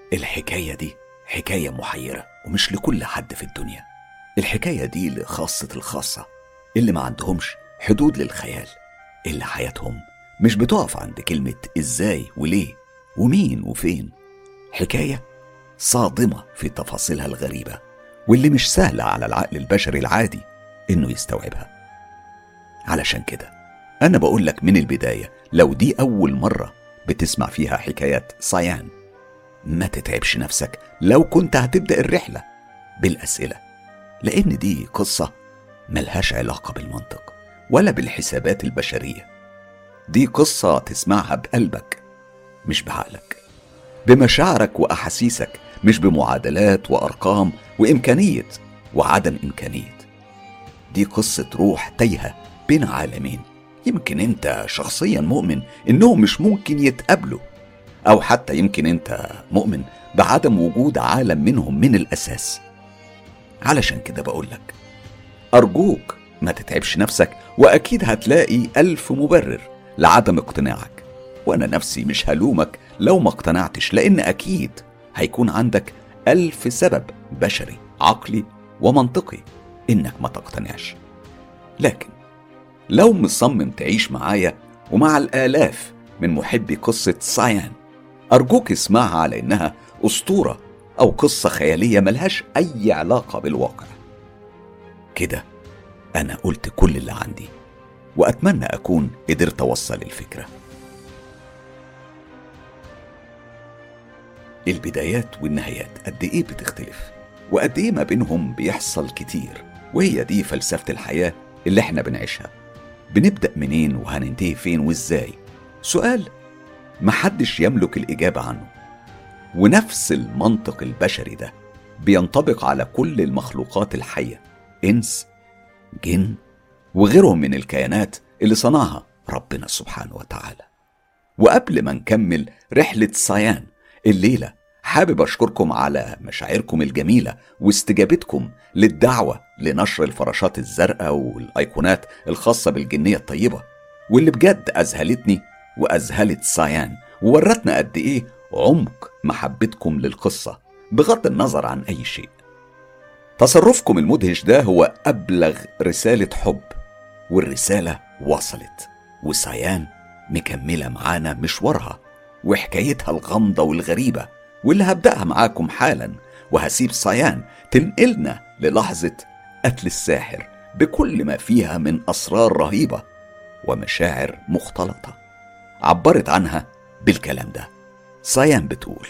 الحكاية دي حكاية محيرة ومش لكل حد في الدنيا الحكاية دي لخاصة الخاصة اللي ما عندهمش حدود للخيال اللي حياتهم مش بتقف عند كلمة ازاي وليه ومين وفين حكاية صادمة في تفاصيلها الغريبة واللي مش سهلة على العقل البشري العادي إنه يستوعبها علشان كده أنا بقول لك من البداية لو دي أول مرة بتسمع فيها حكايات صيان ما تتعبش نفسك لو كنت هتبدأ الرحلة بالأسئلة لأن دي قصة ملهاش علاقة بالمنطق ولا بالحسابات البشرية دي قصة تسمعها بقلبك مش بعقلك بمشاعرك وأحاسيسك مش بمعادلات وأرقام وإمكانية وعدم إمكانية دي قصة روح تايهة بين عالمين يمكن أنت شخصيا مؤمن إنهم مش ممكن يتقابلوا أو حتى يمكن أنت مؤمن بعدم وجود عالم منهم من الأساس علشان كده بقولك أرجوك ما تتعبش نفسك وأكيد هتلاقي ألف مبرر لعدم اقتناعك وأنا نفسي مش هلومك لو ما اقتنعتش لأن أكيد هيكون عندك ألف سبب بشري عقلي ومنطقي إنك ما تقتنعش لكن لو مصمم تعيش معايا ومع الآلاف من محبي قصة سايان أرجوك اسمعها على إنها أسطورة أو قصة خيالية ملهاش أي علاقة بالواقع كده أنا قلت كل اللي عندي وأتمنى أكون قدرت أوصل الفكرة البدايات والنهايات قد إيه بتختلف وقد إيه ما بينهم بيحصل كتير وهي دي فلسفة الحياة اللي إحنا بنعيشها بنبدأ منين وهننتهي فين وإزاي سؤال محدش يملك الإجابة عنه ونفس المنطق البشري ده بينطبق على كل المخلوقات الحية إنس جن وغيرهم من الكيانات اللي صنعها ربنا سبحانه وتعالى وقبل ما نكمل رحلة صيان الليلة حابب أشكركم على مشاعركم الجميلة واستجابتكم للدعوة لنشر الفراشات الزرقاء والأيقونات الخاصة بالجنية الطيبة واللي بجد أذهلتني وأذهلت صيان وورتنا قد إيه عمق محبتكم للقصة بغض النظر عن أي شيء تصرفكم المدهش ده هو أبلغ رسالة حب والرسالة وصلت وسيان مكملة معانا مشوارها وحكايتها الغامضة والغريبة واللي هبدأها معاكم حالا وهسيب صيان تنقلنا للحظة قتل الساحر بكل ما فيها من أسرار رهيبة ومشاعر مختلطة عبرت عنها بالكلام ده صيان بتقول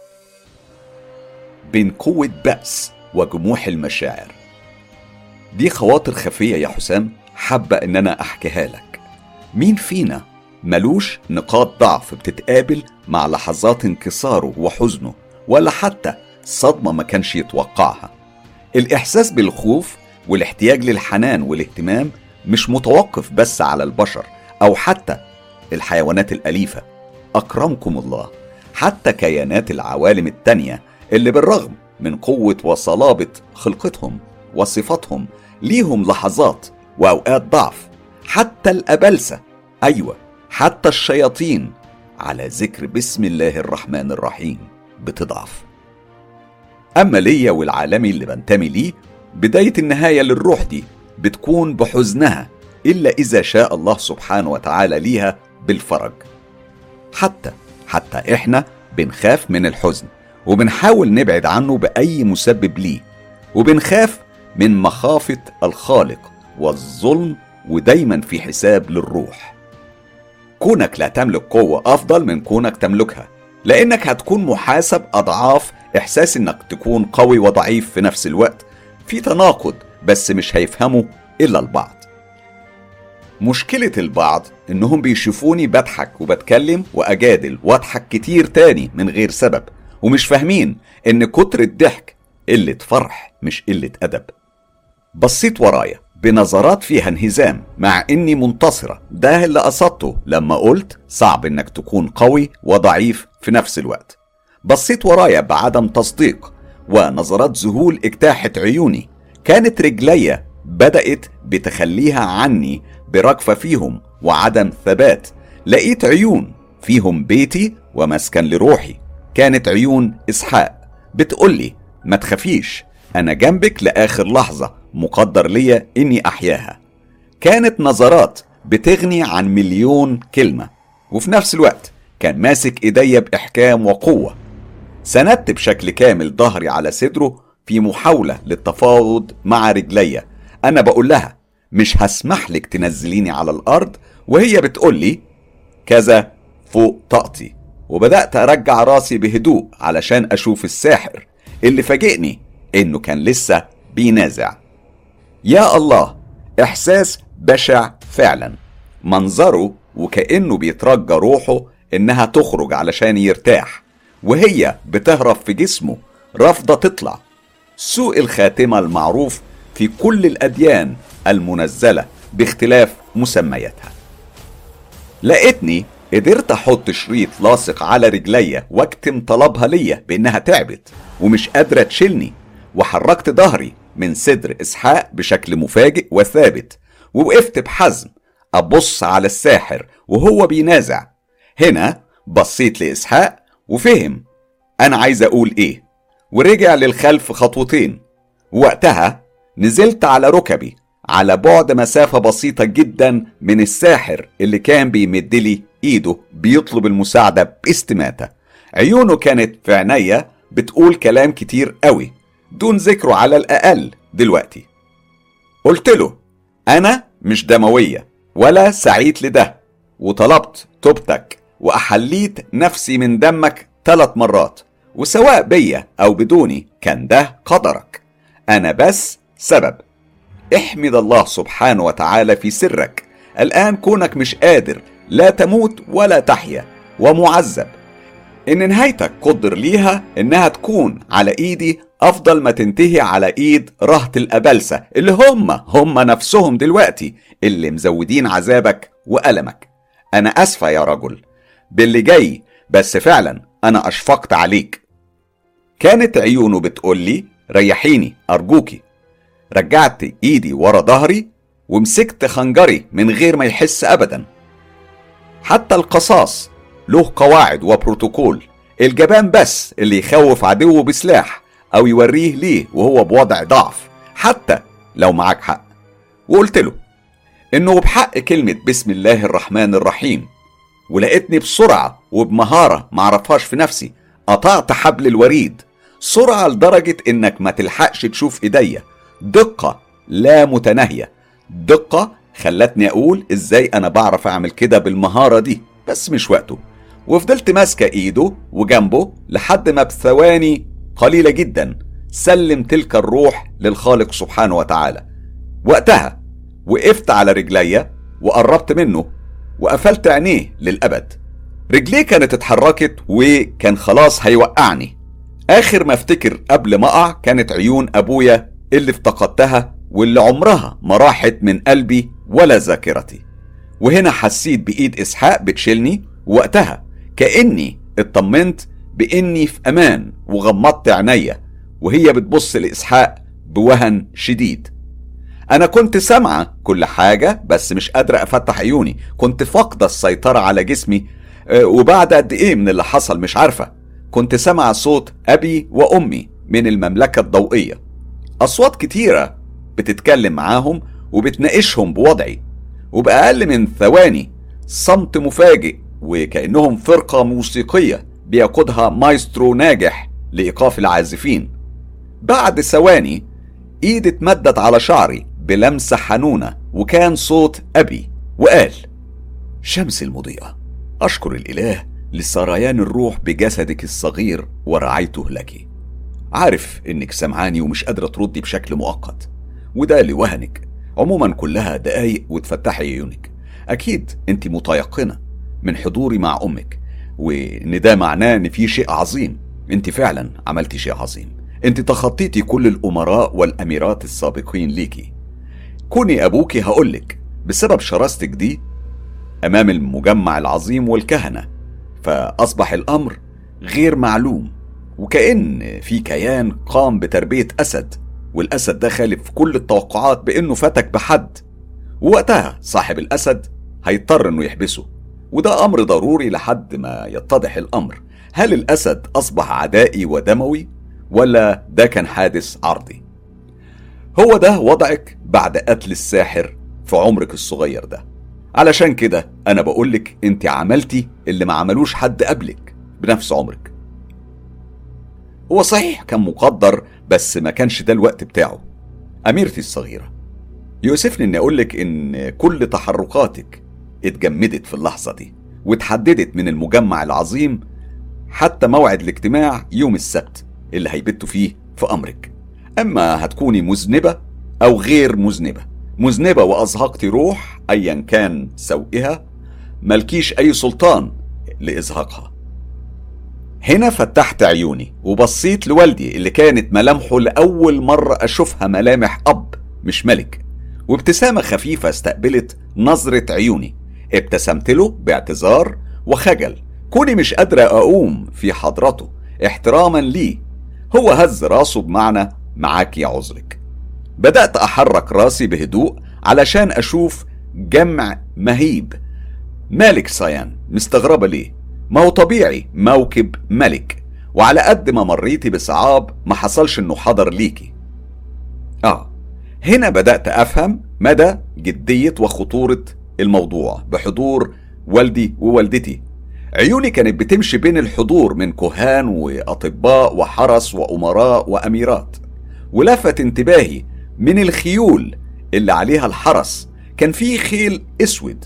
بين قوة بأس وجموح المشاعر دي خواطر خفية يا حسام حابة إن أنا أحكيها لك مين فينا ملوش نقاط ضعف بتتقابل مع لحظات انكساره وحزنه ولا حتى صدمة ما كانش يتوقعها الإحساس بالخوف والاحتياج للحنان والاهتمام مش متوقف بس على البشر أو حتى الحيوانات الأليفة أكرمكم الله حتى كيانات العوالم التانية اللي بالرغم من قوة وصلابة خلقتهم وصفاتهم ليهم لحظات وأوقات ضعف حتى الأبلسة أيوة حتى الشياطين على ذكر بسم الله الرحمن الرحيم بتضعف أما ليا والعالمي اللي بنتمي ليه بداية النهاية للروح دي بتكون بحزنها إلا إذا شاء الله سبحانه وتعالى ليها بالفرج حتى حتى إحنا بنخاف من الحزن وبنحاول نبعد عنه بأي مسبب ليه وبنخاف من مخافة الخالق والظلم ودايما في حساب للروح كونك لا تملك قوة أفضل من كونك تملكها لأنك هتكون محاسب أضعاف إحساس إنك تكون قوي وضعيف في نفس الوقت في تناقض بس مش هيفهموا إلا البعض مشكلة البعض إنهم بيشوفوني بضحك وبتكلم وأجادل وأضحك كتير تاني من غير سبب ومش فاهمين إن كتر الضحك قلة فرح مش قلة أدب بصيت ورايا بنظرات فيها انهزام مع اني منتصرة ده اللي قصدته لما قلت صعب انك تكون قوي وضعيف في نفس الوقت بصيت ورايا بعدم تصديق ونظرات ذهول اجتاحت عيوني كانت رجليا بدأت بتخليها عني برجفة فيهم وعدم ثبات لقيت عيون فيهم بيتي ومسكن لروحي كانت عيون إسحاق بتقولي ما تخافيش أنا جنبك لآخر لحظة مقدر ليا إني أحياها كانت نظرات بتغني عن مليون كلمة وفي نفس الوقت كان ماسك إيديا بإحكام وقوة سندت بشكل كامل ظهري على صدره في محاولة للتفاوض مع رجليا أنا بقول لها مش هسمح لك تنزليني على الأرض وهي بتقول لي كذا فوق طاقتي وبدأت أرجع راسي بهدوء علشان أشوف الساحر اللي فاجئني إنه كان لسه بينازع يا الله إحساس بشع فعلا منظره وكأنه بيترجى روحه إنها تخرج علشان يرتاح وهي بتهرب في جسمه رافضة تطلع سوء الخاتمة المعروف في كل الأديان المنزلة باختلاف مسمياتها لقيتني قدرت احط شريط لاصق على رجليا واكتم طلبها ليا بانها تعبت ومش قادرة تشيلني وحركت ظهري من صدر اسحاق بشكل مفاجئ وثابت ووقفت بحزم ابص على الساحر وهو بينازع هنا بصيت لاسحاق وفهم انا عايز اقول ايه ورجع للخلف خطوتين وقتها نزلت على ركبي على بعد مسافة بسيطة جدا من الساحر اللي كان بيمدلي ايده بيطلب المساعدة باستماتة عيونه كانت في عينيا بتقول كلام كتير قوي دون ذكره على الأقل دلوقتي قلت له أنا مش دموية ولا سعيت لده وطلبت توبتك وأحليت نفسي من دمك ثلاث مرات وسواء بيا أو بدوني كان ده قدرك أنا بس سبب احمد الله سبحانه وتعالى في سرك الآن كونك مش قادر لا تموت ولا تحيا ومعذب إن نهايتك قدر ليها إنها تكون على إيدي أفضل ما تنتهي على إيد رهط الأبلسة اللي هم هم نفسهم دلوقتي اللي مزودين عذابك وألمك أنا أسفة يا رجل باللي جاي بس فعلا أنا أشفقت عليك كانت عيونه بتقولي ريحيني أرجوكي رجعت إيدي ورا ظهري ومسكت خنجري من غير ما يحس أبدا حتى القصاص له قواعد وبروتوكول الجبان بس اللي يخوف عدوه بسلاح أو يوريه ليه وهو بوضع ضعف حتى لو معاك حق وقلت له إنه بحق كلمة بسم الله الرحمن الرحيم ولقيتني بسرعة وبمهارة معرفهاش في نفسي قطعت حبل الوريد سرعة لدرجة إنك ما تلحقش تشوف إيديا دقة لا متناهية دقة خلتني أقول إزاي أنا بعرف أعمل كده بالمهارة دي بس مش وقته وفضلت ماسكة إيده وجنبه لحد ما بثواني قليلة جدا سلم تلك الروح للخالق سبحانه وتعالى وقتها وقفت على رجليا وقربت منه وقفلت عينيه للأبد رجليه كانت اتحركت وكان خلاص هيوقعني آخر ما افتكر قبل ما أقع كانت عيون أبويا اللي افتقدتها واللي عمرها ما راحت من قلبي ولا ذاكرتي وهنا حسيت بإيد إسحاق بتشيلني وقتها كأني اطمنت بإني في أمان وغمضت عينيا وهي بتبص لإسحاق بوهن شديد أنا كنت سامعة كل حاجة بس مش قادرة أفتح عيوني كنت فاقدة السيطرة على جسمي أه، وبعد قد إيه من اللي حصل مش عارفة كنت سامعة صوت أبي وأمي من المملكة الضوئية أصوات كتيرة بتتكلم معاهم وبتناقشهم بوضعي وبأقل من ثواني صمت مفاجئ وكأنهم فرقة موسيقية بيقودها مايسترو ناجح لإيقاف العازفين بعد ثواني إيد اتمدت على شعري بلمسة حنونة وكان صوت أبي وقال شمس المضيئة أشكر الإله لسريان الروح بجسدك الصغير ورعايته لك عارف إنك سمعاني ومش قادرة تردي بشكل مؤقت وده لوهنك عموما كلها دقايق وتفتحي عيونك أكيد أنت متيقنة من حضوري مع أمك وإن ده معناه إن في شيء عظيم أنت فعلا عملتي شيء عظيم أنت تخطيتي كل الأمراء والأميرات السابقين ليكي كوني أبوكي هقولك بسبب شراستك دي أمام المجمع العظيم والكهنة فأصبح الأمر غير معلوم وكأن في كيان قام بتربية أسد والأسد ده خالف كل التوقعات بأنه فتك بحد ووقتها صاحب الأسد هيضطر إنه يحبسه وده أمر ضروري لحد ما يتضح الأمر هل الأسد أصبح عدائي ودموي ولا ده كان حادث عرضي هو ده وضعك بعد قتل الساحر في عمرك الصغير ده علشان كده أنا بقولك أنت عملتي اللي ما عملوش حد قبلك بنفس عمرك هو صحيح كان مقدر بس ما كانش ده الوقت بتاعه أميرتي الصغيرة يؤسفني إني أقولك إن كل تحركاتك اتجمدت في اللحظة دي واتحددت من المجمع العظيم حتى موعد الاجتماع يوم السبت اللي هيبتوا فيه في أمرك أما هتكوني مذنبة أو غير مذنبة مذنبة وأزهقتي روح أيا كان سوئها ملكيش أي سلطان لإزهاقها هنا فتحت عيوني وبصيت لوالدي اللي كانت ملامحه لأول مرة أشوفها ملامح أب مش ملك وابتسامة خفيفة استقبلت نظرة عيوني ابتسمت له باعتذار وخجل كوني مش قادرة أقوم في حضرته احتراما ليه هو هز راسه بمعنى معاك يا عذرك بدأت أحرك راسي بهدوء علشان أشوف جمع مهيب مالك صيان مستغربة ليه ما هو طبيعي موكب ملك وعلى قد ما مريتي بصعاب ما حصلش انه حضر ليكي اه هنا بدأت أفهم مدى جدية وخطورة الموضوع بحضور والدي ووالدتي عيوني كانت بتمشي بين الحضور من كهان وأطباء وحرس وأمراء وأميرات ولفت انتباهي من الخيول اللي عليها الحرس كان فيه خيل اسود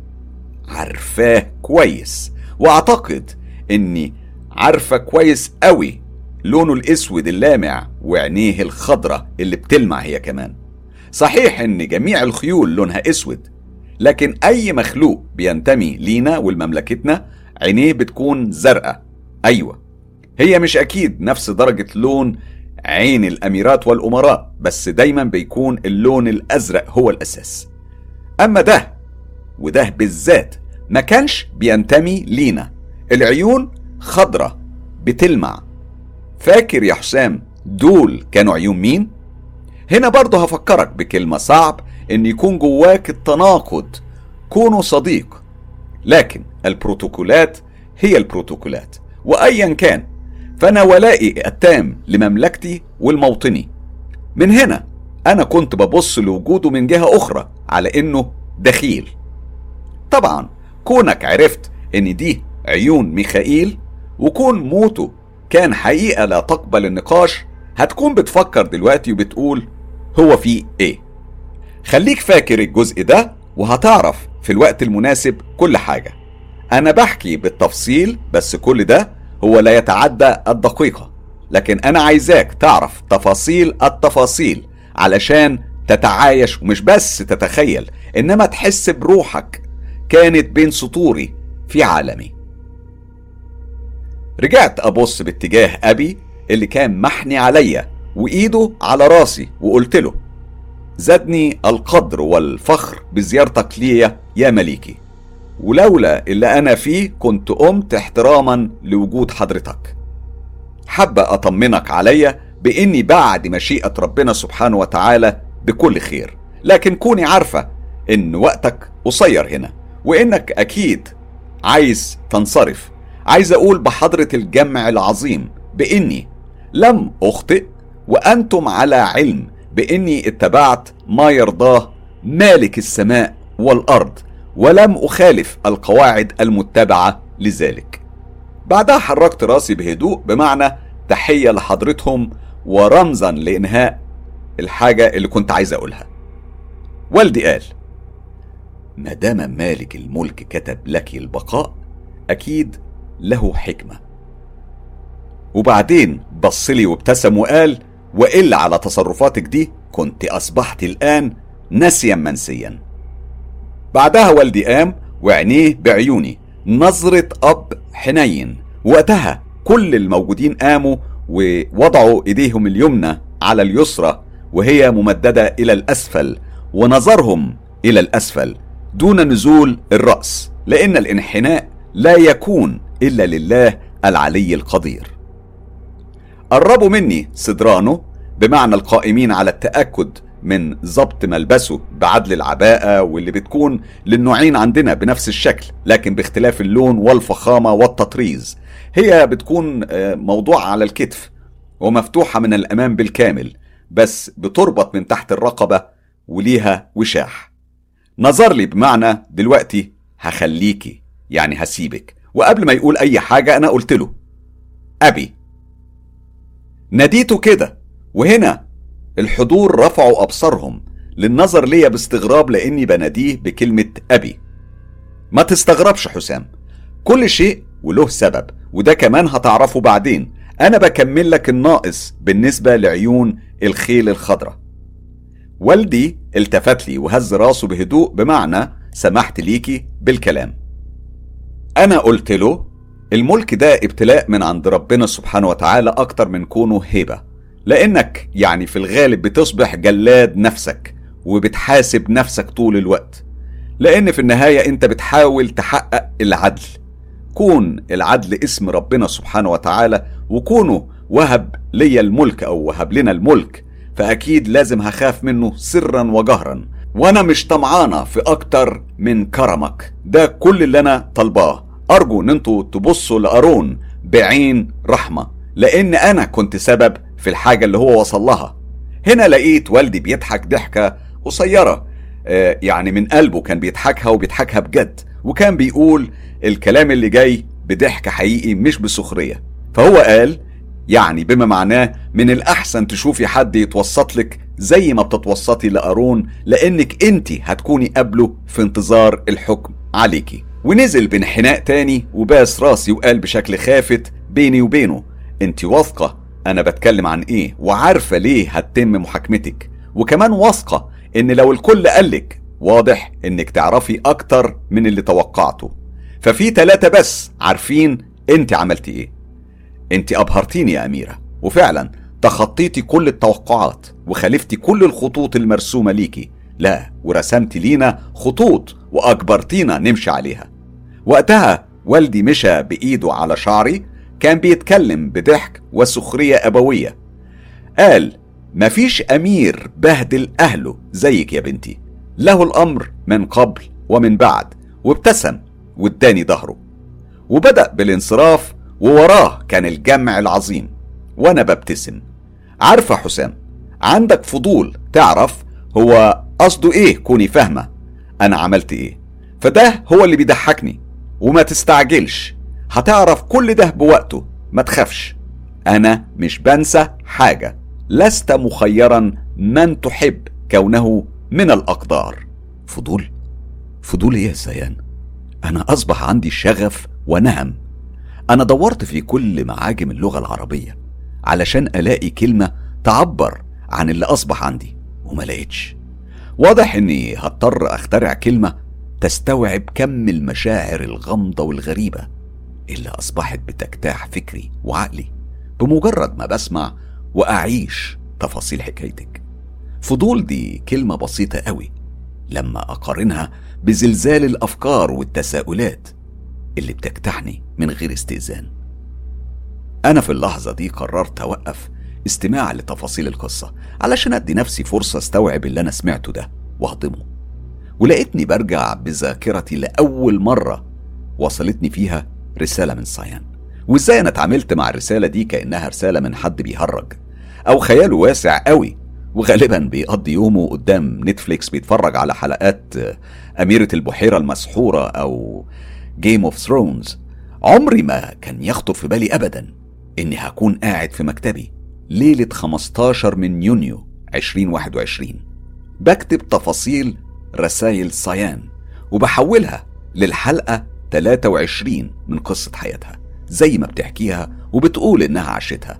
عارفاه كويس واعتقد اني عارفة كويس قوي لونه الاسود اللامع وعينيه الخضرة اللي بتلمع هي كمان صحيح ان جميع الخيول لونها اسود لكن اي مخلوق بينتمي لينا ولمملكتنا عينيه بتكون زرقاء ايوه هي مش اكيد نفس درجة لون عين الاميرات والامراء بس دايما بيكون اللون الازرق هو الاساس اما ده وده بالذات ما كانش بينتمي لينا العيون خضرة بتلمع فاكر يا حسام دول كانوا عيون مين؟ هنا برضه هفكرك بكلمة صعب ان يكون جواك التناقض كونوا صديق لكن البروتوكولات هي البروتوكولات وايا كان فانا ولائي التام لمملكتي ولموطني من هنا انا كنت ببص لوجوده من جهة اخرى على انه دخيل طبعا كونك عرفت ان دي عيون ميخائيل وكون موته كان حقيقة لا تقبل النقاش هتكون بتفكر دلوقتي وبتقول هو في ايه خليك فاكر الجزء ده وهتعرف في الوقت المناسب كل حاجة انا بحكي بالتفصيل بس كل ده هو لا يتعدى الدقيقة لكن انا عايزاك تعرف تفاصيل التفاصيل علشان تتعايش ومش بس تتخيل انما تحس بروحك كانت بين سطوري في عالمي رجعت ابص باتجاه ابي اللي كان محني عليا وايده على راسي وقلت له زادني القدر والفخر بزيارتك ليا يا مليكي ولولا اللي انا فيه كنت قمت احتراما لوجود حضرتك حابة اطمنك عليا باني بعد مشيئة ربنا سبحانه وتعالى بكل خير لكن كوني عارفة ان وقتك قصير هنا وانك اكيد عايز تنصرف عايز اقول بحضرة الجمع العظيم باني لم اخطئ وانتم على علم باني اتبعت ما يرضاه مالك السماء والارض ولم اخالف القواعد المتبعه لذلك بعدها حركت راسي بهدوء بمعنى تحيه لحضرتهم ورمزا لانهاء الحاجه اللي كنت عايز اقولها والدي قال ما دام مالك الملك كتب لك البقاء اكيد له حكمه وبعدين بصلي وابتسم وقال والا على تصرفاتك دي كنت اصبحت الان نسيا منسيا بعدها والدي قام وعينيه بعيوني نظرة أب حنين وقتها كل الموجودين قاموا ووضعوا إيديهم اليمنى على اليسرى وهي ممددة إلى الأسفل ونظرهم إلى الأسفل دون نزول الرأس لأن الانحناء لا يكون إلا لله العلي القدير قربوا مني صدرانه بمعنى القائمين على التأكد من ضبط ملبسه بعدل العباءة واللي بتكون للنوعين عندنا بنفس الشكل لكن باختلاف اللون والفخامة والتطريز هي بتكون آه، موضوع على الكتف ومفتوحة من الأمام بالكامل بس بتربط من تحت الرقبة وليها وشاح نظر لي بمعنى دلوقتي هخليكي يعني هسيبك وقبل ما يقول أي حاجة أنا قلت له أبي ناديته كده وهنا الحضور رفعوا أبصارهم للنظر ليا باستغراب لاني بناديه بكلمه ابي ما تستغربش حسام كل شيء وله سبب وده كمان هتعرفه بعدين انا بكمل لك الناقص بالنسبه لعيون الخيل الخضراء والدي التفت لي وهز راسه بهدوء بمعنى سمحت ليكي بالكلام انا قلت له الملك ده ابتلاء من عند ربنا سبحانه وتعالى اكتر من كونه هبه لانك يعني في الغالب بتصبح جلاد نفسك وبتحاسب نفسك طول الوقت لأن في النهاية أنت بتحاول تحقق العدل كون العدل اسم ربنا سبحانه وتعالى وكونه وهب لي الملك أو وهب لنا الملك فأكيد لازم هخاف منه سرا وجهرا وأنا مش طمعانة في أكتر من كرمك ده كل اللي أنا طالباه أرجو إن انتوا تبصوا لأرون بعين رحمة لأن أنا كنت سبب في الحاجة اللي هو وصل لها هنا لقيت والدي بيضحك ضحكة قصيرة آه، يعني من قلبه كان بيضحكها وبيضحكها بجد وكان بيقول الكلام اللي جاي بضحك حقيقي مش بسخرية فهو قال يعني بما معناه من الأحسن تشوفي حد يتوسط لك زي ما بتتوسطي لأرون لأنك أنت هتكوني قبله في انتظار الحكم عليكي ونزل بانحناء تاني وباس راسي وقال بشكل خافت بيني وبينه انت واثقة انا بتكلم عن ايه وعارفة ليه هتتم محاكمتك وكمان واثقة ان لو الكل قالك واضح انك تعرفي اكتر من اللي توقعته ففي ثلاثة بس عارفين انت عملتي ايه انت ابهرتيني يا اميرة وفعلا تخطيتي كل التوقعات وخالفتي كل الخطوط المرسومة ليكي لا ورسمتي لينا خطوط واجبرتينا نمشي عليها وقتها والدي مشى بايده على شعري كان بيتكلم بضحك وسخرية أبوية قال مفيش أمير بهدل أهله زيك يا بنتي له الأمر من قبل ومن بعد وابتسم واداني ظهره وبدأ بالانصراف ووراه كان الجمع العظيم وأنا ببتسم عارفة حسام عندك فضول تعرف هو قصده إيه كوني فاهمة أنا عملت إيه فده هو اللي بيضحكني وما تستعجلش هتعرف كل ده بوقته ما تخافش أنا مش بنسى حاجة لست مخيرا من تحب كونه من الأقدار فضول فضول ايه يا زيان انا اصبح عندي شغف ونهم انا دورت في كل معاجم اللغه العربيه علشان الاقي كلمه تعبر عن اللي اصبح عندي وما لقيتش واضح اني هضطر اخترع كلمه تستوعب كم المشاعر الغامضه والغريبه اللي اصبحت بتجتاح فكري وعقلي بمجرد ما بسمع واعيش تفاصيل حكايتك فضول دي كلمه بسيطه قوي لما اقارنها بزلزال الافكار والتساؤلات اللي بتجتاحني من غير استئذان انا في اللحظه دي قررت اوقف استماع لتفاصيل القصه علشان ادي نفسي فرصه استوعب اللي انا سمعته ده واهضمه ولقيتني برجع بذاكرتي لاول مره وصلتني فيها رساله من صيان وازاي انا اتعاملت مع الرساله دي كانها رساله من حد بيهرج او خياله واسع قوي وغالبا بيقضي يومه قدام نتفليكس بيتفرج على حلقات أميرة البحيرة المسحورة أو جيم اوف ثرونز عمري ما كان يخطر في بالي أبدا إني هكون قاعد في مكتبي ليلة 15 من يونيو 2021 بكتب تفاصيل رسائل صيان وبحولها للحلقة 23 من قصة حياتها زي ما بتحكيها وبتقول إنها عاشتها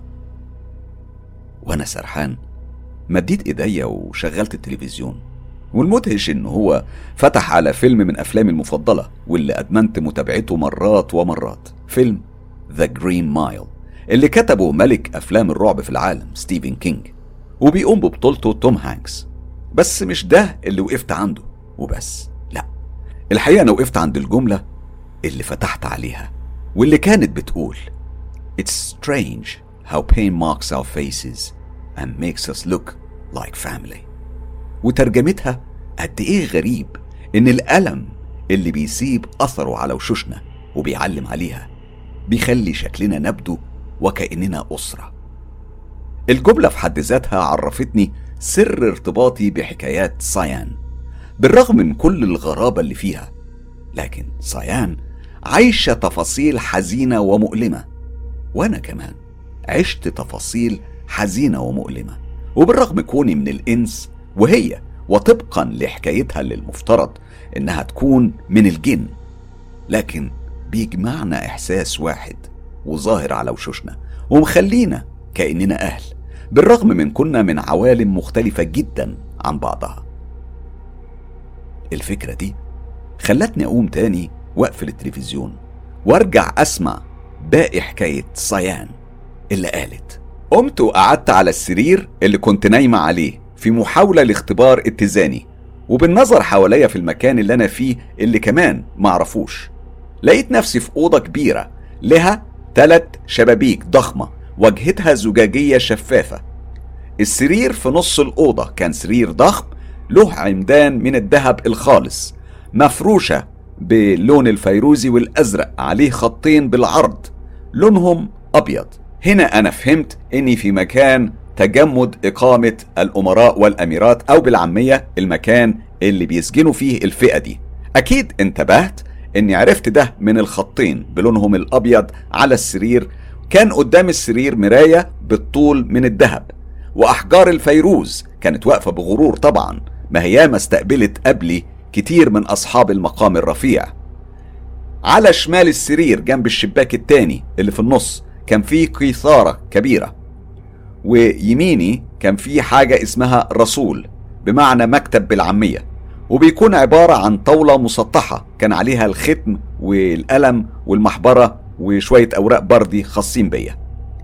وأنا سرحان مديت ايديا وشغلت التلفزيون والمدهش ان هو فتح على فيلم من افلامي المفضله واللي ادمنت متابعته مرات ومرات فيلم ذا جرين مايل اللي كتبه ملك افلام الرعب في العالم ستيفن كينج وبيقوم ببطولته توم هانكس بس مش ده اللي وقفت عنده وبس لا الحقيقه انا وقفت عند الجمله اللي فتحت عليها واللي كانت بتقول It's strange how pain marks our faces and makes us look like family وترجمتها قد ايه غريب ان الألم اللي بيسيب أثره على وشوشنا وبيعلم عليها بيخلي شكلنا نبدو وكأننا أسرة الجملة في حد ذاتها عرفتني سر ارتباطي بحكايات صيان بالرغم من كل الغرابة اللي فيها لكن صيان عايشة تفاصيل حزينة ومؤلمة وأنا كمان عشت تفاصيل حزينة ومؤلمة وبالرغم كوني من الإنس وهي وطبقا لحكايتها اللي المفترض إنها تكون من الجن لكن بيجمعنا إحساس واحد وظاهر على وشوشنا ومخلينا كأننا أهل بالرغم من كنا من عوالم مختلفة جدا عن بعضها الفكرة دي خلتني أقوم تاني وأقفل التلفزيون وأرجع أسمع باقي حكاية صيان اللي قالت قمت وقعدت على السرير اللي كنت نايمة عليه في محاولة لاختبار اتزاني وبالنظر حواليا في المكان اللي أنا فيه اللي كمان معرفوش لقيت نفسي في أوضة كبيرة لها تلات شبابيك ضخمة واجهتها زجاجية شفافة السرير في نص الأوضة كان سرير ضخم له عمدان من الذهب الخالص مفروشة باللون الفيروزي والأزرق عليه خطين بالعرض لونهم أبيض هنا أنا فهمت إني في مكان تجمد إقامة الأمراء والأميرات أو بالعامية المكان اللي بيسجنوا فيه الفئة دي أكيد انتبهت إني عرفت ده من الخطين بلونهم الأبيض على السرير كان قدام السرير مراية بالطول من الذهب وأحجار الفيروز كانت واقفة بغرور طبعا ما هي ما استقبلت قبلي كتير من أصحاب المقام الرفيع على شمال السرير جنب الشباك التاني اللي في النص كان فيه قيثارة كبيرة ويميني كان فيه حاجة اسمها رسول بمعنى مكتب بالعامية وبيكون عبارة عن طاولة مسطحة كان عليها الختم والقلم والمحبرة وشوية أوراق بردي خاصين بيا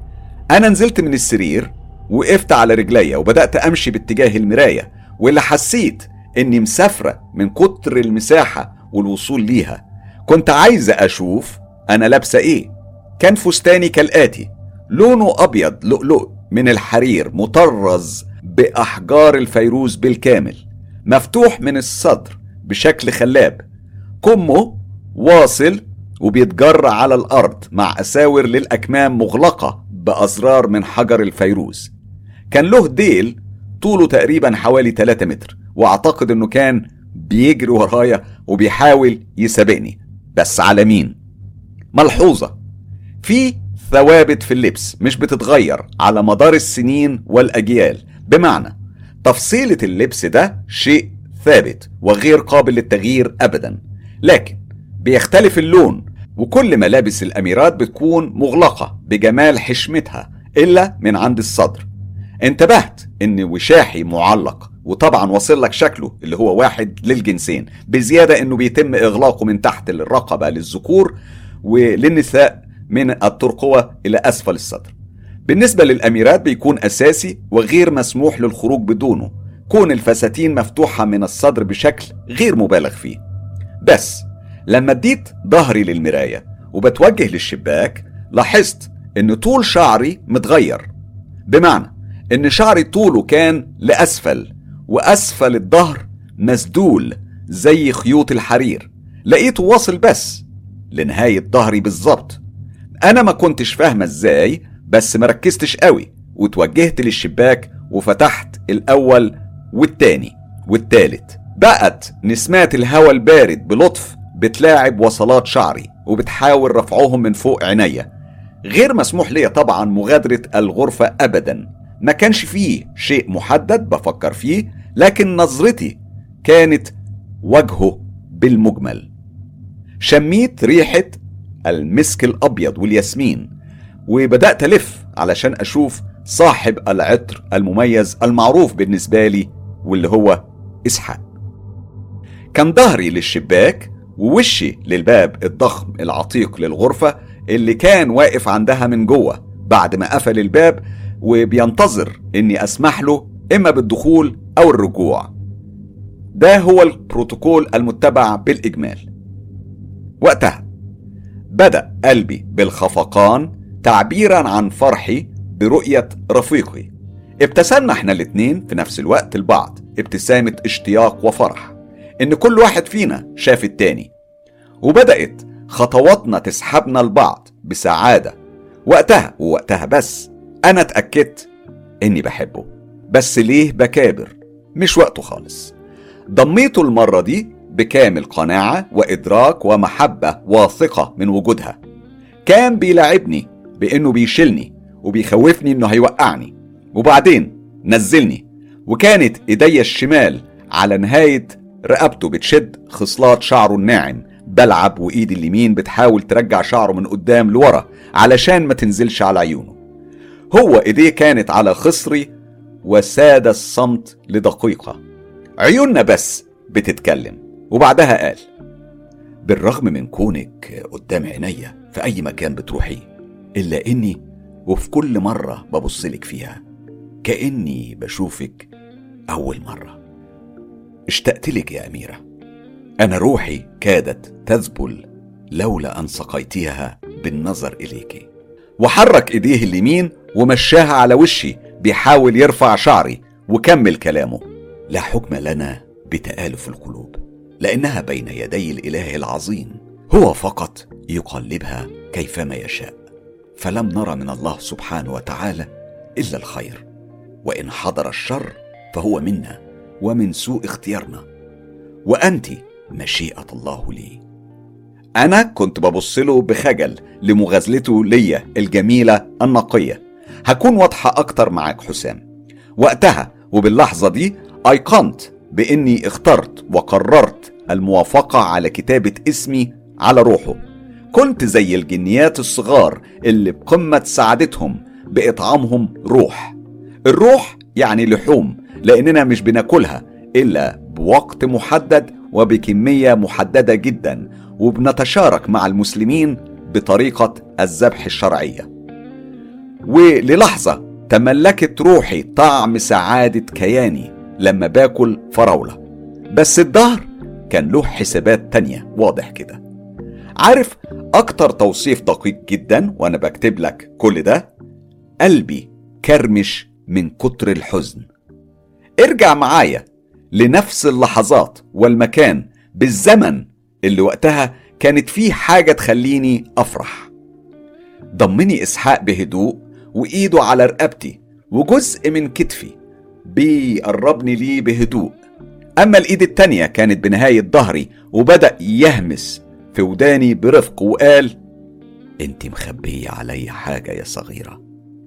أنا نزلت من السرير وقفت على رجليا وبدأت أمشي باتجاه المراية واللي حسيت إني مسافرة من كتر المساحة والوصول ليها كنت عايزة أشوف أنا لابسة إيه كان فستاني كالآتي لونه أبيض لؤلؤ من الحرير مطرز بأحجار الفيروز بالكامل مفتوح من الصدر بشكل خلاب كمه واصل وبيتجر على الأرض مع أساور للأكمام مغلقة بأزرار من حجر الفيروز كان له ديل طوله تقريبا حوالي 3 متر واعتقد انه كان بيجري ورايا وبيحاول يسابقني بس على مين ملحوظة في ثوابت في اللبس مش بتتغير على مدار السنين والأجيال بمعنى تفصيلة اللبس ده شيء ثابت وغير قابل للتغيير أبدا لكن بيختلف اللون وكل ملابس الأميرات بتكون مغلقة بجمال حشمتها إلا من عند الصدر انتبهت ان وشاحي معلق وطبعا واصل لك شكله اللي هو واحد للجنسين بزيادة انه بيتم اغلاقه من تحت الرقبة للذكور وللنساء من الترقوة الى اسفل الصدر بالنسبة للاميرات بيكون اساسي وغير مسموح للخروج بدونه كون الفساتين مفتوحة من الصدر بشكل غير مبالغ فيه بس لما اديت ظهري للمراية وبتوجه للشباك لاحظت ان طول شعري متغير بمعنى ان شعري طوله كان لاسفل واسفل الظهر مسدول زي خيوط الحرير لقيته واصل بس لنهاية ظهري بالظبط انا ما كنتش فاهمة ازاي بس مركزتش قوي وتوجهت للشباك وفتحت الاول والتاني والتالت بقت نسمات الهواء البارد بلطف بتلاعب وصلات شعري وبتحاول رفعهم من فوق عينيا غير مسموح لي طبعا مغادرة الغرفة أبدا ما كانش فيه شيء محدد بفكر فيه لكن نظرتي كانت وجهه بالمجمل شميت ريحة المسك الأبيض والياسمين وبدأت ألف علشان أشوف صاحب العطر المميز المعروف بالنسبة لي واللي هو إسحاق كان ظهري للشباك ووشي للباب الضخم العتيق للغرفة اللي كان واقف عندها من جوه بعد ما قفل الباب وبينتظر اني اسمح له اما بالدخول او الرجوع ده هو البروتوكول المتبع بالاجمال وقتها بدا قلبي بالخفقان تعبيرا عن فرحي برؤيه رفيقي ابتسمنا احنا الاتنين في نفس الوقت لبعض ابتسامه اشتياق وفرح ان كل واحد فينا شاف التاني وبدات خطواتنا تسحبنا لبعض بسعادة وقتها ووقتها بس أنا اتأكدت إني بحبه بس ليه بكابر مش وقته خالص ضميته المرة دي بكامل قناعة وإدراك ومحبة واثقة من وجودها كان بيلاعبني بإنه بيشيلني وبيخوفني إنه هيوقعني وبعدين نزلني وكانت إيديا الشمال على نهاية رقبته بتشد خصلات شعره الناعم بلعب وإيدي اليمين بتحاول ترجع شعره من قدام لورا علشان ما تنزلش على عيونه هو إيديه كانت على خصري وساد الصمت لدقيقة عيوننا بس بتتكلم وبعدها قال بالرغم من كونك قدام عينيا في أي مكان بتروحي إلا إني وفي كل مرة ببصلك فيها كأني بشوفك أول مرة اشتقت لك يا أميرة أنا روحي كادت تذبل لولا أن سقيتيها بالنظر إليك وحرك إيديه اليمين ومشاها على وشي بيحاول يرفع شعري وكمل كلامه لا حكم لنا بتآلف القلوب لأنها بين يدي الإله العظيم هو فقط يقلبها كيفما يشاء فلم نرى من الله سبحانه وتعالى إلا الخير وإن حضر الشر فهو منا ومن سوء اختيارنا وأنت مشيئة الله لي أنا كنت ببص له بخجل لمغازلته ليا الجميلة النقية هكون واضحة أكتر معاك حسام وقتها وباللحظة دي أيقنت بإني اخترت وقررت الموافقة على كتابة اسمي على روحه كنت زي الجنيات الصغار اللي بقمة سعادتهم بإطعامهم روح الروح يعني لحوم لأننا مش بناكلها إلا بوقت محدد وبكمية محددة جدا وبنتشارك مع المسلمين بطريقة الذبح الشرعية وللحظة تملكت روحي طعم سعادة كياني لما باكل فراولة بس الظهر كان له حسابات تانية واضح كده عارف أكتر توصيف دقيق جدا وأنا بكتب لك كل ده قلبي كرمش من كتر الحزن ارجع معايا لنفس اللحظات والمكان بالزمن اللي وقتها كانت فيه حاجة تخليني أفرح ضمني إسحاق بهدوء وإيده على رقبتي وجزء من كتفي بيقربني ليه بهدوء أما الإيد التانية كانت بنهاية ظهري وبدأ يهمس في وداني برفق وقال انت مخبية علي حاجة يا صغيرة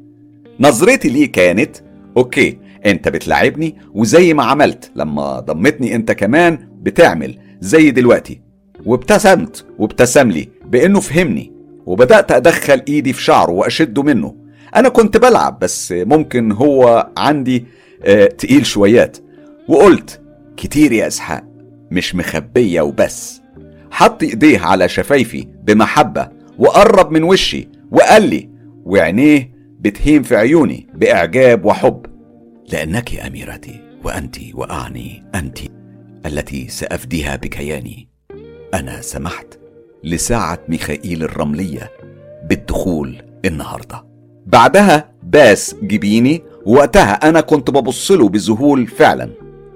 نظرتي ليه كانت اوكي انت بتلعبني وزي ما عملت لما ضمتني انت كمان بتعمل زي دلوقتي وابتسمت وابتسم لي بانه فهمني وبدأت ادخل ايدي في شعره واشده منه انا كنت بلعب بس ممكن هو عندي اه تقيل شويات وقلت كتير يا اسحاق مش مخبية وبس حط ايديه على شفايفي بمحبة وقرب من وشي وقال لي وعينيه بتهيم في عيوني بإعجاب وحب لأنك أميرتي وأنت وأعني أنت التي سأفديها بكياني أنا سمحت لساعة ميخائيل الرملية بالدخول النهاردة بعدها باس جبيني وقتها أنا كنت ببصله بذهول فعلا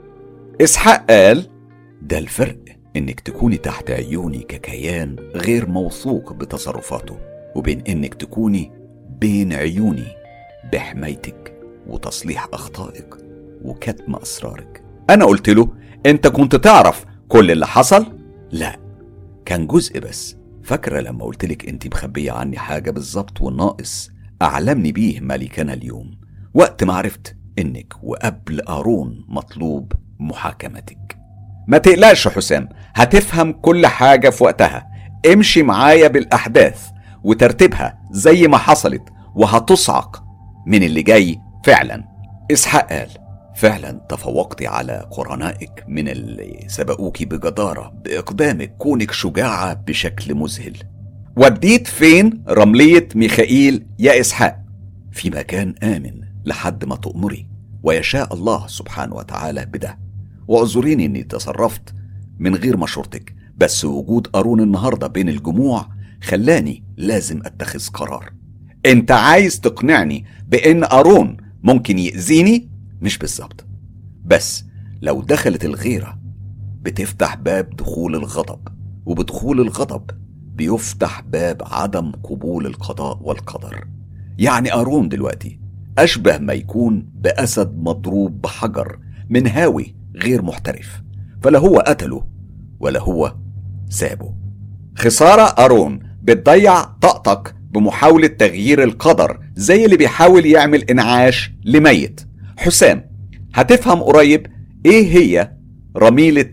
إسحاق قال ده الفرق إنك تكوني تحت عيوني ككيان غير موثوق بتصرفاته وبين إنك تكوني بين عيوني بحمايتك وتصليح أخطائك وكتم أسرارك أنا قلت له أنت كنت تعرف كل اللي حصل؟ لا كان جزء بس فاكرة لما قلت لك أنت مخبية عني حاجة بالظبط والناقص أعلمني بيه ملكنا اليوم وقت ما عرفت إنك وقبل قارون مطلوب محاكمتك ما تقلقش يا حسام هتفهم كل حاجة في وقتها امشي معايا بالأحداث وترتيبها زي ما حصلت وهتصعق من اللي جاي فعلا إسحاق قال فعلا تفوقت على قرنائك من اللي سبقوك بجدارة بإقدامك كونك شجاعة بشكل مذهل وديت فين رملية ميخائيل يا إسحاق في مكان آمن لحد ما تؤمري ويشاء الله سبحانه وتعالى بده واعذريني اني تصرفت من غير مشورتك بس وجود قارون النهارده بين الجموع خلاني لازم اتخذ قرار انت عايز تقنعني بان قارون ممكن يأذيني مش بالظبط بس لو دخلت الغيرة بتفتح باب دخول الغضب وبدخول الغضب بيفتح باب عدم قبول القضاء والقدر يعني قارون دلوقتي أشبه ما يكون بأسد مضروب بحجر من هاوي غير محترف فلا هو قتله ولا هو سابه خسارة قارون بتضيع طاقتك بمحاولة تغيير القدر زي اللي بيحاول يعمل انعاش لميت حسام هتفهم قريب ايه هي رميلة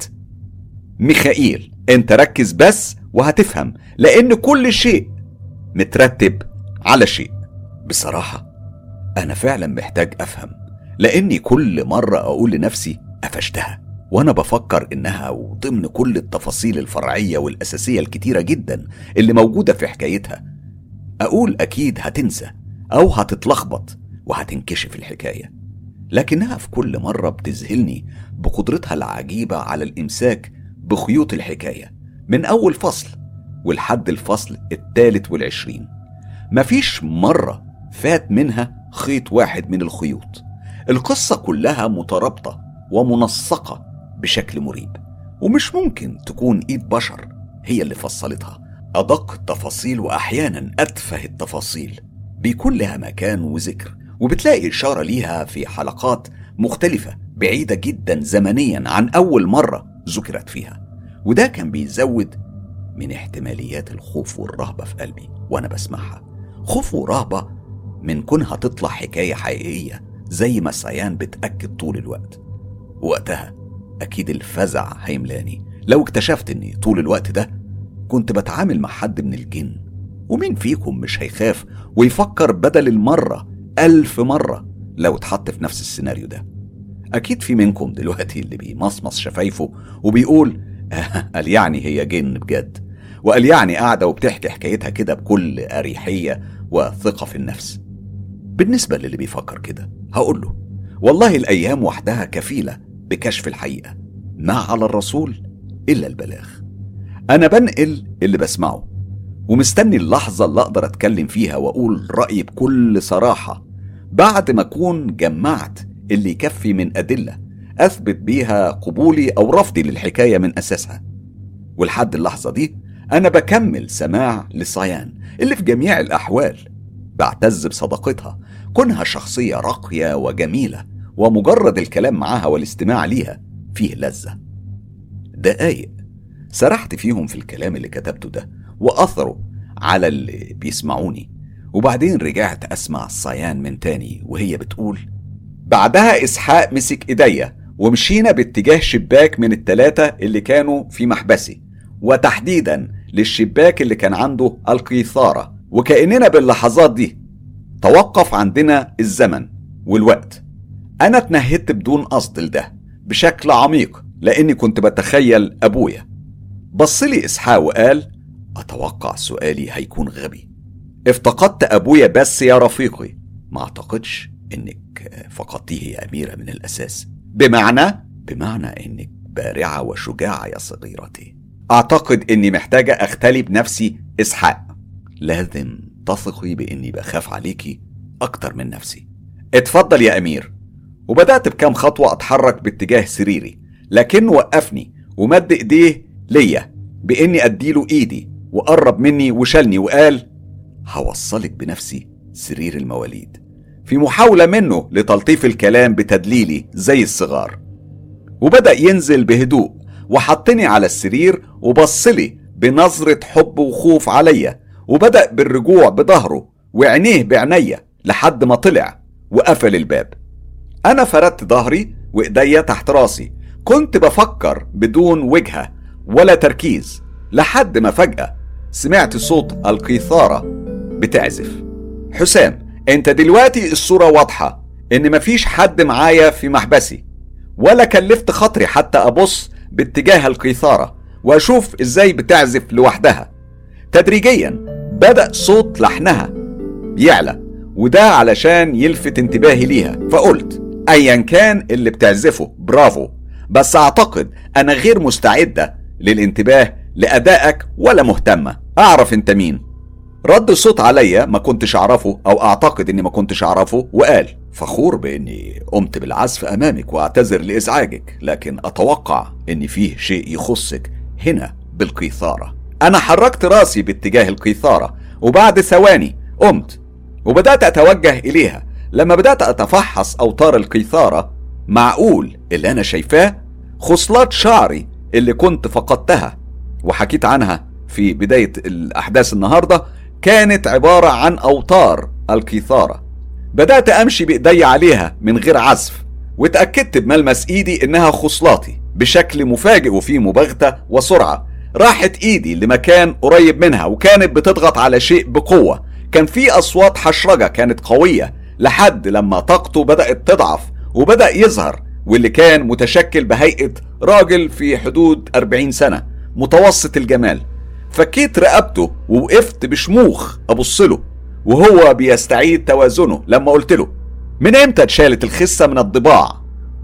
ميخائيل انت ركز بس وهتفهم لان كل شيء مترتب على شيء بصراحة انا فعلا محتاج افهم لاني كل مرة اقول لنفسي قفشتها وانا بفكر انها وضمن كل التفاصيل الفرعية والاساسية الكتيرة جدا اللي موجودة في حكايتها اقول اكيد هتنسى او هتتلخبط وهتنكشف الحكاية لكنها في كل مرة بتذهلني بقدرتها العجيبة على الامساك بخيوط الحكاية من اول فصل ولحد الفصل الثالث والعشرين مفيش مرة فات منها خيط واحد من الخيوط القصة كلها مترابطة ومنسقة بشكل مريب ومش ممكن تكون ايد بشر هي اللي فصلتها ادق التفاصيل واحيانا اتفه التفاصيل بيكون لها مكان وذكر وبتلاقي اشاره ليها في حلقات مختلفه بعيده جدا زمنيا عن اول مره ذكرت فيها وده كان بيزود من احتماليات الخوف والرهبه في قلبي وانا بسمعها خوف ورهبه من كونها تطلع حكايه حقيقيه زي ما سيان بتاكد طول الوقت وقتها اكيد الفزع هيملاني لو اكتشفت اني طول الوقت ده كنت بتعامل مع حد من الجن ومين فيكم مش هيخاف ويفكر بدل المرة ألف مرة لو اتحط في نفس السيناريو ده أكيد في منكم دلوقتي اللي بيمصمص شفايفه وبيقول قال يعني هي جن بجد وقال يعني قاعدة وبتحكي حكايتها كده بكل أريحية وثقة في النفس بالنسبة للي بيفكر كده هقول له والله الأيام وحدها كفيلة بكشف الحقيقة ما على الرسول إلا البلاغ أنا بنقل اللي بسمعه ومستني اللحظة اللي أقدر أتكلم فيها وأقول رأيي بكل صراحة بعد ما أكون جمعت اللي يكفي من أدلة أثبت بيها قبولي أو رفضي للحكاية من أساسها ولحد اللحظة دي أنا بكمل سماع لصيان اللي في جميع الأحوال بعتز بصداقتها كونها شخصية راقية وجميلة ومجرد الكلام معاها والاستماع ليها فيه لذة دقايق سرحت فيهم في الكلام اللي كتبته ده وأثره على اللي بيسمعوني وبعدين رجعت أسمع صيان من تاني وهي بتقول بعدها إسحاق مسك إيديا ومشينا باتجاه شباك من التلاتة اللي كانوا في محبسي وتحديدا للشباك اللي كان عنده القيثارة وكأننا باللحظات دي توقف عندنا الزمن والوقت أنا اتنهدت بدون قصد لده بشكل عميق لأني كنت بتخيل أبويا بصلي إسحاق وقال أتوقع سؤالي هيكون غبي افتقدت أبويا بس يا رفيقي ما أعتقدش إنك فقدتيه يا أميرة من الأساس بمعنى بمعنى إنك بارعة وشجاعة يا صغيرتي أعتقد إني محتاجة أختلي بنفسي إسحاق لازم تثقي بإني بخاف عليكي أكتر من نفسي اتفضل يا أمير وبدأت بكام خطوة أتحرك باتجاه سريري لكنه وقفني ومد إيديه ليا بإني أديله إيدي وقرب مني وشالني وقال هوصلك بنفسي سرير المواليد في محاولة منه لتلطيف الكلام بتدليلي زي الصغار وبدأ ينزل بهدوء وحطني على السرير وبصلي بنظرة حب وخوف عليا وبدأ بالرجوع بظهره وعينيه بعينيا لحد ما طلع وقفل الباب أنا فردت ظهري وإيديا تحت راسي كنت بفكر بدون وجهة ولا تركيز لحد ما فجأة سمعت صوت القيثارة بتعزف حسام انت دلوقتي الصورة واضحة ان مفيش حد معايا في محبسي ولا كلفت خاطري حتى ابص باتجاه القيثارة واشوف ازاي بتعزف لوحدها تدريجيا بدأ صوت لحنها يعلى وده علشان يلفت انتباهي ليها فقلت ايا كان اللي بتعزفه برافو بس اعتقد انا غير مستعدة للانتباه لأدائك ولا مهتمة أعرف أنت مين رد صوت عليا ما كنتش أعرفه أو أعتقد إني ما كنتش أعرفه وقال فخور بإني قمت بالعزف أمامك وأعتذر لإزعاجك لكن أتوقع إن فيه شيء يخصك هنا بالقيثارة أنا حركت راسي باتجاه القيثارة وبعد ثواني قمت وبدأت أتوجه إليها لما بدأت أتفحص أوتار القيثارة معقول اللي أنا شايفاه خصلات شعري اللي كنت فقدتها وحكيت عنها في بداية الأحداث النهاردة كانت عبارة عن أوتار القيثارة بدأت أمشي بإيدي عليها من غير عزف واتأكدت بملمس إيدي إنها خصلاتي بشكل مفاجئ وفيه مباغتة وسرعة راحت إيدي لمكان قريب منها وكانت بتضغط على شيء بقوة كان في أصوات حشرجة كانت قوية لحد لما طاقته بدأت تضعف وبدأ يظهر واللي كان متشكل بهيئة راجل في حدود 40 سنة متوسط الجمال فكيت رقبته ووقفت بشموخ أبص له وهو بيستعيد توازنه لما قلت له من امتى اتشالت الخسة من الضباع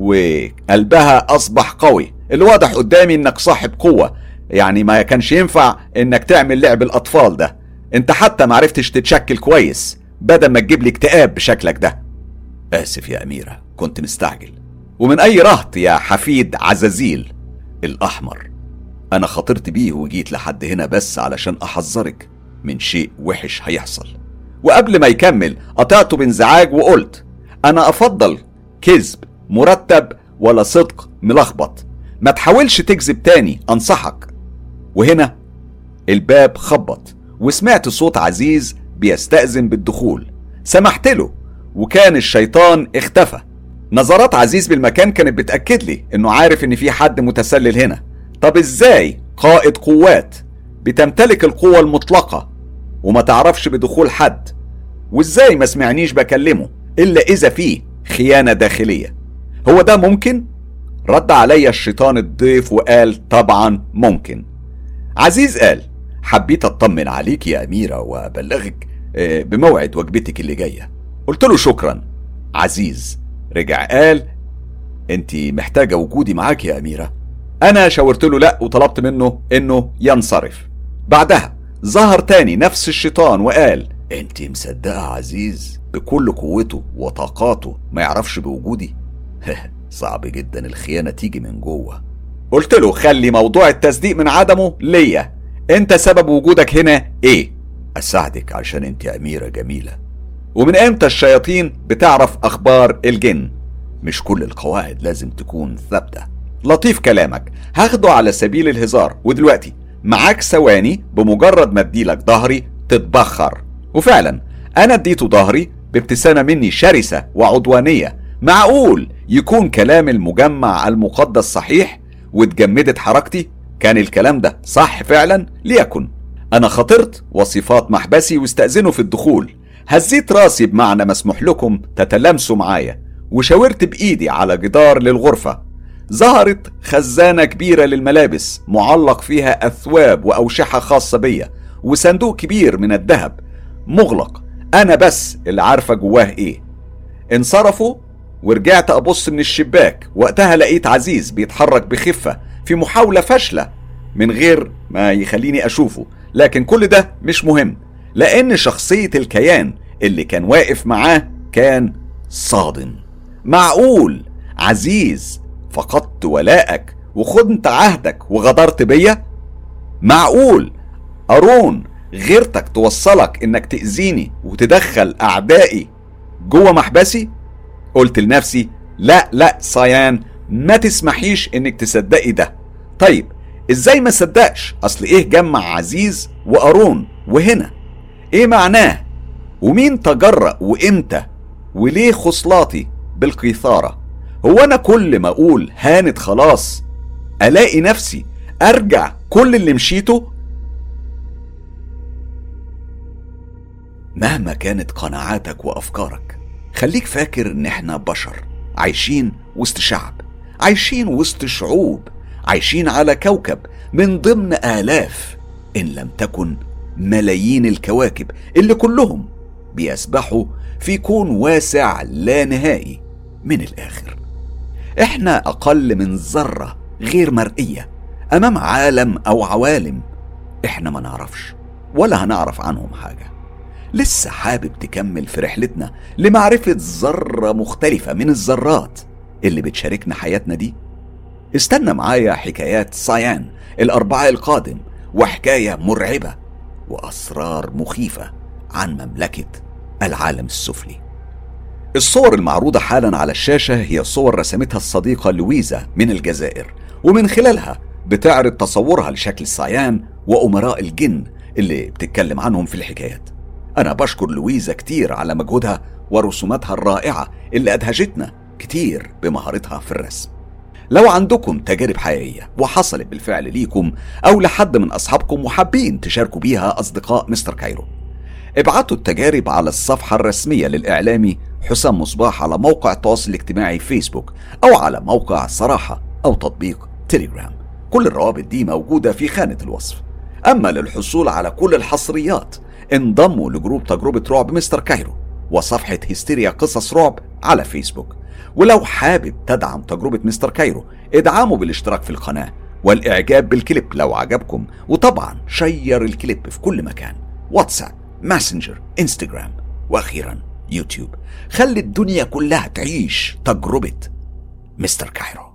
وقلبها أصبح قوي اللي واضح قدامي إنك صاحب قوة يعني ما كانش ينفع إنك تعمل لعب الأطفال ده انت حتى معرفتش تتشكل كويس بدل ما تجيب لي اكتئاب بشكلك ده آسف يا أميرة كنت مستعجل ومن أي رهط يا حفيد عزازيل الأحمر أنا خاطرت بيه وجيت لحد هنا بس علشان أحذرك من شيء وحش هيحصل وقبل ما يكمل قطعته بانزعاج وقلت أنا أفضل كذب مرتب ولا صدق ملخبط ما تحاولش تكذب تاني أنصحك وهنا الباب خبط وسمعت صوت عزيز بيستأذن بالدخول سمحت له وكان الشيطان اختفى نظرات عزيز بالمكان كانت بتأكد لي انه عارف ان في حد متسلل هنا طب ازاي قائد قوات بتمتلك القوة المطلقة وما تعرفش بدخول حد وازاي ما سمعنيش بكلمه الا اذا فيه خيانة داخلية هو ده ممكن؟ رد علي الشيطان الضيف وقال طبعا ممكن عزيز قال حبيت اطمن عليك يا اميرة وابلغك آه، بموعد وجبتك اللي جاية قلت له شكرا عزيز رجع قال انت محتاجة وجودي معاك يا اميرة انا شاورت له لا وطلبت منه انه ينصرف بعدها ظهر تاني نفس الشيطان وقال انت مصدقة عزيز بكل قوته وطاقاته ما يعرفش بوجودي صعب جدا الخيانة تيجي من جوه قلت له خلي موضوع التصديق من عدمه ليا انت سبب وجودك هنا ايه اساعدك عشان انت اميرة جميلة ومن امتى الشياطين بتعرف اخبار الجن مش كل القواعد لازم تكون ثابتة لطيف كلامك هاخده على سبيل الهزار ودلوقتي معاك ثواني بمجرد ما اديلك ظهري تتبخر وفعلا انا اديته ظهري بابتسامة مني شرسة وعدوانية معقول يكون كلام المجمع المقدس صحيح واتجمدت حركتي كان الكلام ده صح فعلا ليكن انا خطرت وصفات محبسي واستأذنوا في الدخول هزيت راسي بمعنى مسموح لكم تتلامسوا معايا وشاورت بايدي على جدار للغرفة ظهرت خزانة كبيرة للملابس معلق فيها أثواب وأوشحة خاصة بيا وصندوق كبير من الذهب مغلق أنا بس اللي عارفة جواه إيه انصرفوا ورجعت أبص من الشباك وقتها لقيت عزيز بيتحرك بخفة في محاولة فاشلة من غير ما يخليني أشوفه لكن كل ده مش مهم لأن شخصية الكيان اللي كان واقف معاه كان صادم معقول عزيز فقدت ولائك وخنت عهدك وغدرت بيا معقول أرون غيرتك توصلك انك تأذيني وتدخل اعدائي جوه محبسي قلت لنفسي لا لا صيان ما تسمحيش انك تصدقي ده طيب ازاي ما صدقش اصل ايه جمع عزيز وارون وهنا ايه معناه ومين تجرأ وامتى وليه خصلاتي بالقيثارة هو انا كل ما اقول هانت خلاص الاقي نفسي ارجع كل اللي مشيته مهما كانت قناعاتك وافكارك خليك فاكر ان احنا بشر عايشين وسط شعب عايشين وسط شعوب عايشين على كوكب من ضمن آلاف إن لم تكن ملايين الكواكب اللي كلهم بيسبحوا في كون واسع لا نهائي من الآخر إحنا أقل من ذرة غير مرئية أمام عالم أو عوالم إحنا ما نعرفش ولا هنعرف عنهم حاجة لسه حابب تكمل في رحلتنا لمعرفة ذرة مختلفة من الذرات اللي بتشاركنا حياتنا دي استنى معايا حكايات سايان الأربعاء القادم وحكاية مرعبة وأسرار مخيفة عن مملكة العالم السفلي الصور المعروضة حالا على الشاشة هي صور رسمتها الصديقة لويزا من الجزائر ومن خلالها بتعرض تصورها لشكل الصعيان وأمراء الجن اللي بتتكلم عنهم في الحكايات أنا بشكر لويزا كتير على مجهودها ورسوماتها الرائعة اللي أدهشتنا كتير بمهارتها في الرسم لو عندكم تجارب حقيقية وحصلت بالفعل ليكم أو لحد من أصحابكم وحابين تشاركوا بيها أصدقاء مستر كايرو ابعتوا التجارب على الصفحة الرسمية للإعلامي حسام مصباح على موقع التواصل الاجتماعي فيسبوك أو على موقع صراحة أو تطبيق تليجرام كل الروابط دي موجودة في خانة الوصف أما للحصول على كل الحصريات انضموا لجروب تجربة رعب مستر كايرو وصفحة هستيريا قصص رعب على فيسبوك ولو حابب تدعم تجربة مستر كايرو ادعموا بالاشتراك في القناة والإعجاب بالكليب لو عجبكم وطبعا شير الكليب في كل مكان واتساب ماسنجر انستجرام وأخيرا يوتيوب خلي الدنيا كلها تعيش تجربة مستر كايرو